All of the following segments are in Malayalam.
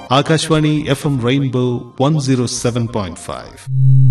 Akashvani F M rainbow one zero seven point five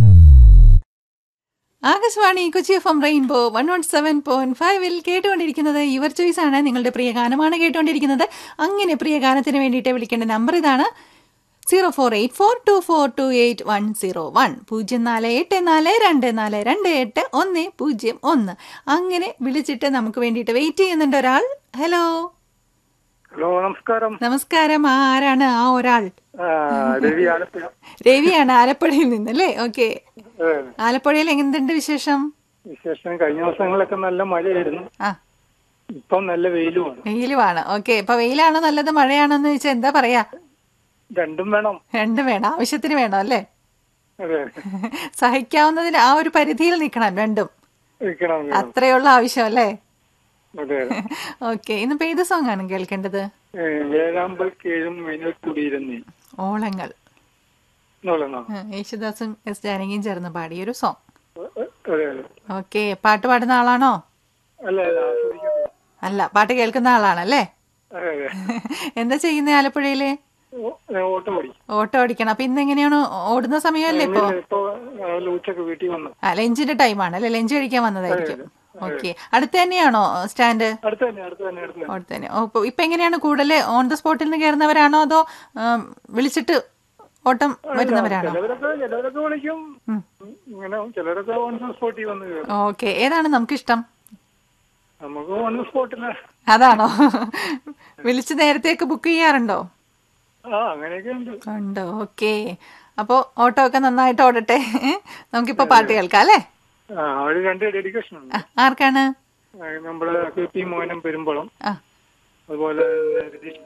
Akashvani Kochi F M rainbow one one seven point ഫൈവിൽ കേട്ടുകൊണ്ടിരിക്കുന്നത് യുവർ ചോയ്സ് ആണ് നിങ്ങളുടെ പ്രിയ ഗാനമാണ് കേട്ടുകൊണ്ടിരിക്കുന്നത് അങ്ങനെ പ്രിയ ഗാനത്തിന് വേണ്ടിയിട്ട് വിളിക്കേണ്ട നമ്പർ ഇതാണ് zero four eight four two four two eight one zero one പൂജ്യം നാല് എട്ട് നാല് രണ്ട് നാല് രണ്ട് എട്ട് ഒന്ന് പൂജ്യം ഒന്ന് അങ്ങനെ വിളിച്ചിട്ട് നമുക്ക് വേണ്ടിയിട്ട് വെയിറ്റ് ചെയ്യുന്നുണ്ട് ഒരാൾ ഹലോ ഹലോ നമസ്കാരം നമസ്കാരം ആ ആരാണ് ആ ഒരാൾ ആ, രവി ആലപ്പുഴ രവിയാണ് ആലപ്പുഴയിൽ നിന്നല്ലേ ഓക്കെ ഏ, ആലപ്പുഴയിൽ എന്തുണ്ട് വിശേഷം വിശേഷം കഴിഞ്ഞ ദിവസങ്ങളിലൊക്കെ നല്ല മഴയായിരുന്നു ആ ഇപ്പം നല്ല വെയിലുമാണ് വെയിലുമാണ് ഓക്കെ ഇപ്പൊ വെയിലാണോ നല്ലത് മഴയാണോ എന്ന് ചോദിച്ചാൽ എന്താ പറയാ രണ്ടും വേണം രണ്ടും വേണം ആവശ്യത്തിന് വേണം അല്ലേ അതെ സഹിക്കാവുന്നതിന് ആ ഒരു പരിധിയിൽ നിൽക്കണം രണ്ടും ഇരിക്കണം വേണം. അത്രയുള്ള ആവശ്യം അല്ലേ അതെ ഓക്കെ ഇന്നിപ്പോ ഏത് സോങ് ആണ് കേൾക്കേണ്ടത് ഏ, വേഴാമ്പൽ കീഴും മെയിനിൽ കൂടിയിരുന്നേ ഓളങ്ങൾ എന്നുള്ളതാണോ ഉം, യേശുദാസും എസ് ജാനകിയും ചേർന്ന് പാടിയ ഒരു സോങ് അതെ അതെ ഓക്കെ പാട്ട് പാടുന്ന ആളാണോ അല്ല അല്ല ആസ്വദിക്കുന്നത് അല്ല പാട്ട് കേൾക്കുന്ന ആളാണല്ലേ അതെ അതെ എന്താ ചെയ്യുന്നത് ആലപ്പുഴയില് ഓ, ഏ, ഓട്ടം ഓടി ഓട്ടോ ഓടിക്കണം അപ്പൊ ഇന്ന് എങ്ങനെയാണ് ഓടുന്ന സമയമല്ലേ ഇപ്പോ ഇപ്പൊ രാവിലെ ഉച്ചക്ക് വീട്ടിൽ വന്നു ആ ലഞ്ചിന്റെ ടൈമാണ് അല്ലെ ലഞ്ച് കഴിക്കാൻ വന്നതായിരിക്കും ഓക്കെ അടുത്ത് തന്നെയാണോ സ്റ്റാൻഡ് അടുത്ത് തന്നെ അടുത്ത് തന്നെ അടുത്ത് തന്നെ അവിടെ തന്നെ ഓ, ഇപ്പൊ ഇപ്പൊ എങ്ങനെയാണ് കൂടുതൽ ഓൺ ദ സ്പോട്ടിൽ നിന്ന് കയറുന്നവരാണോ അതോ ആം, വിളിച്ചിട്ട് ഓട്ടം വരുന്നവരാണോ ചിലവരൊക്കെ ചിലവരൊക്കെ വിളിക്കും ഇങ്ങനെ ചിലരൊക്കെ ഓൺ സ്പോട്ടിൽ വന്ന് കയറും ഓക്കെ ഏതാണ് നമുക്കിഷ്ടം നമുക്ക് ഓൺ സ്പോട്ടില് അതാണോ വിളിച്ച് നേരത്തെയൊക്കെ ബുക്ക് ചെയ്യാറുണ്ടോ ആ അങ്ങനെയൊക്കെ ഉണ്ട് ഉണ്ട് ഓക്കെ അപ്പോ ഓട്ടോ ഒക്കെ നന്നായിട്ട് ഓടട്ടെ നമുക്കിപ്പോ പാട്ട് കേൾക്കാം അല്ലേ ആ ഒരു രണ്ട് ഡെഡിക്കേഷൻ ഉണ്ട് ആ, ആർക്കാണ് ആ, നമ്മുടെ കെ പി മോഹനം പെരുമ്പളം ആ അതുപോലെ രതീഷ്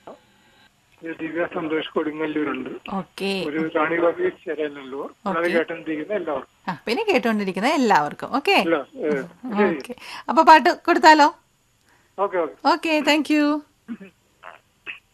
ഒരു ദിവ്യ സന്തോഷ് കൊടുങ്ങല്ലൂരുണ്ട് ഓക്കെ ഒരു റാണി ബാബി ചെരലല്ലൂർ അത് കേട്ടോണ്ടിരിക്കുന്ന എല്ലാവർക്കും ആ പിന്നെ കേട്ടുകൊണ്ടിരിക്കുന്ന എല്ലാവർക്കും ഓക്കെ ഇല്ല, ഏ, ശരി ഓക്കെ അപ്പൊ പാട്ട് കൊടുത്താലോ okay okay okay thank U